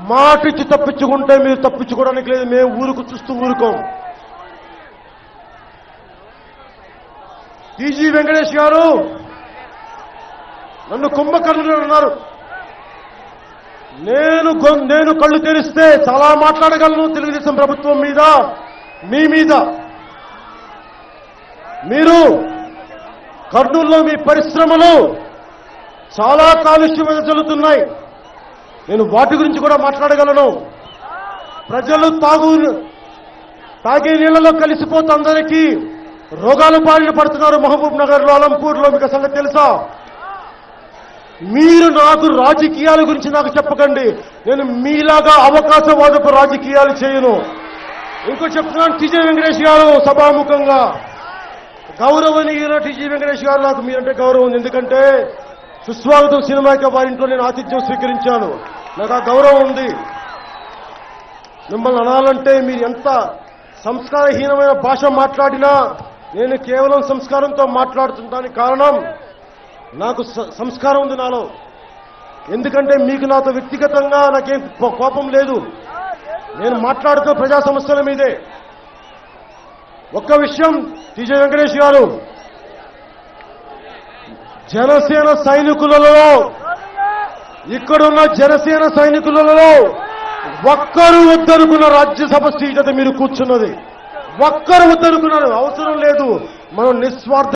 మాట ఇచ్చి తప్పించుకుంటే మీరు తప్పించుకోవడానికి లేదు మేము ఊరుకు చూస్తూ ఊరుకోం టీజీ వెంకటేష్ గారు నన్ను కుంభకర్ణుడు అన్నారు నేను గొం- నేను కళ్ళు తెరిస్తే చాలా మాట్లాడగలను తెలుగుదేశం ప్రభుత్వం మీద మీ మీద మీరు కర్నూలులో మీ పరిశ్రమలు చాలా కాలుష్యం వెదజల్లుతున్నాయి నేను వాటి గురించి కూడా మాట్లాడగలను ప్రజలు తాగు తాగే నీళ్లలో కలిసిపోతే అందరికీ రోగాలు బారిన పడుతున్నారు మహబూబ్ నగర్ లో అలంపూర్లో మీకు ఆ సంగతి తెలుసా మీరు నాకు రాజకీయాల గురించి నాకు చెప్పకండి నేను మీలాగా అవకాశవాదపు రాజకీయాలు చేయను ఇంకో చెప్తున్నాను టీజీ వెంకటేష్ గారు సభాముఖంగా గౌరవనీయుల టీజీ వెంకటేష్ గారు నాకు మీరంటే గౌరవం ఉంది ఎందుకంటే సుస్వాగతం సినిమాకి వారింట్లో నేను ఆతిథ్యం స్వీకరించాను నాకు ఆ గౌరవం ఉంది మిమ్మల్ని అనాలంటే మీరు ఎంత సంస్కారహీనమైన భాష మాట్లాడినా నేను కేవలం సంస్కారంతో మాట్లాడుతుంటానికి కారణం నాకు స- సంస్కారం ఉంది నాలో ఎందుకంటే మీకు నాతో వ్యక్తిగతంగా నాకేం కో- కోపం లేదు నేను మాట్లాడుతూ ప్రజా సమస్యల మీదే ఒక్క విషయం టీజే వెంకటేష్ గారు జనసేన సైనికులలో ఇక్కడున్న జనసేన సైనికులలో ఒక్కరు వద్దనుకున్న రాజ్యసభ సీట్ అది మీరు కూర్చున్నది ఒక్కరు వద్దనుకున్నారు అవసరం లేదు మనం నిస్వార్థ